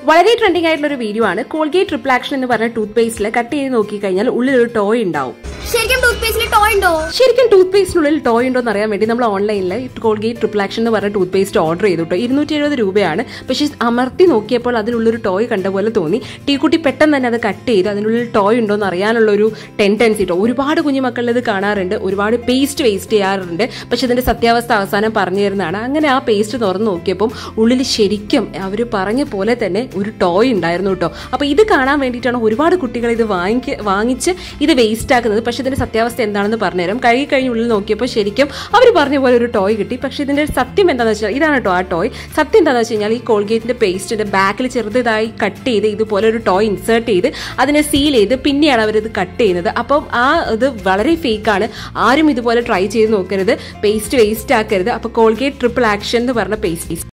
വളരെ ട്രെൻഡിങ് ആയിട്ടുള്ള ഒരു വീഡിയോ ആണ് കോൾഗേറ്റ് ട്രിപ്പിൾ ആക്ഷൻ എന്ന് പറഞ്ഞ ടൂത്ത് പേസ്റ്റിൽ കട്ട് ചെയ്ത് നോക്കി കഴിഞ്ഞാൽ ഉള്ളിൽ ഒരു ടോയ് ഉണ്ടാവും ശരിക്കും ടൂത്ത് പേസ്റ്റിൽ ടോയ് ഉണ്ടോ ശരിക്കും ടൂത്ത് പേസ്റ്റിനുള്ളിൽ ടോയ് ഉണ്ടോ എന്ന് അറിയാൻ വേണ്ടി നമ്മൾ ഓൺലൈനിൽ കോൾഗേറ്റ് ട്രിപ്പിൾ ആക്ഷൻ എന്ന് പറഞ്ഞ ടൂത്ത് പേസ്റ്റ് ഓർഡർ ചെയ്തു കേട്ടോ ഇരുന്നൂറ്റി എഴുപത് രൂപയാണ് പക്ഷേ അമർത്തി നോക്കിയപ്പോൾ അതിനുള്ളൊരു ടോയ് കണ്ട പോലെ തോന്നി ടീക്കുട്ടി പെട്ടെന്ന് തന്നെ അത് കട്ട് ചെയ്ത് അതിനുള്ളിൽ ടോയ് ഉണ്ടോ എന്ന് അറിയാനുള്ള ഒരു ടെൻഡൻസി കേട്ടോ ഒരുപാട് കുഞ്ഞു മക്കളിൽ ഇത് കാണാറുണ്ട് ഒരുപാട് പേസ്റ്റ് വേസ്റ്റ് ചെയ്യാറുണ്ട് പക്ഷെ ഇതിന്റെ സത്യാവസ്ഥ അവസാനം പറഞ്ഞു തരുന്നതാണ് അങ്ങനെ ആ പേസ്റ്റ് തുറന്ന് നോക്കിയപ്പം ഉള്ളിൽ ശരിക്കും അവർ പറഞ്ഞ പോലെ തന്നെ ഒരു ടോയ് ഉണ്ടായിരുന്നു കേട്ടോ അപ്പോൾ ഇത് കാണാൻ വേണ്ടിയിട്ടാണ് ഒരുപാട് കുട്ടികൾ ഇത് വാങ്ങിക്ക് വാങ്ങിച്ച് ഇത് വേസ്റ്റ് ആക്കുന്നത് പക്ഷെ ഇതിന്റെ സത്യാവസ്ഥ എന്താണെന്ന് പറഞ്ഞുതരാം കഴുകി കഴിഞ്ഞ് ഉള്ളിൽ നോക്കിയപ്പോൾ ശരിക്കും അവർ പറഞ്ഞ പോലെ ഒരു ടോയ് കിട്ടി പക്ഷെ ഇതിന്റെ സത്യം എന്താണെന്ന് വെച്ചാൽ ഇതാണ് കേട്ടോ ആ ടോയ് സത്യം എന്താണെന്ന് വെച്ച് കഴിഞ്ഞാൽ ഈ കോൾഗേറ്റിന്റെ പേസ്റ്റിന്റെ ബാക്കിൽ ചെറുതായി കട്ട് ചെയ്ത് ഇതുപോലെ ഒരു ടോയ് ഇൻസേർട്ട് ചെയ്ത് അതിനെ സീൽ ചെയ്ത് പിന്നെയാണ് അവരിത് കട്ട് ചെയ്യുന്നത് അപ്പം ആ ഇത് വളരെ ഫേക്കാണ് ആരും ഇതുപോലെ ട്രൈ ചെയ്ത് നോക്കരുത് പേസ്റ്റ് വേസ്റ്റ് ആക്കരുത് അപ്പോൾ കോൾഗേറ്റ് ട്രിപ്പിൾ ആക്ഷൻ എന്ന് പറഞ്ഞ പേസ്റ്റ്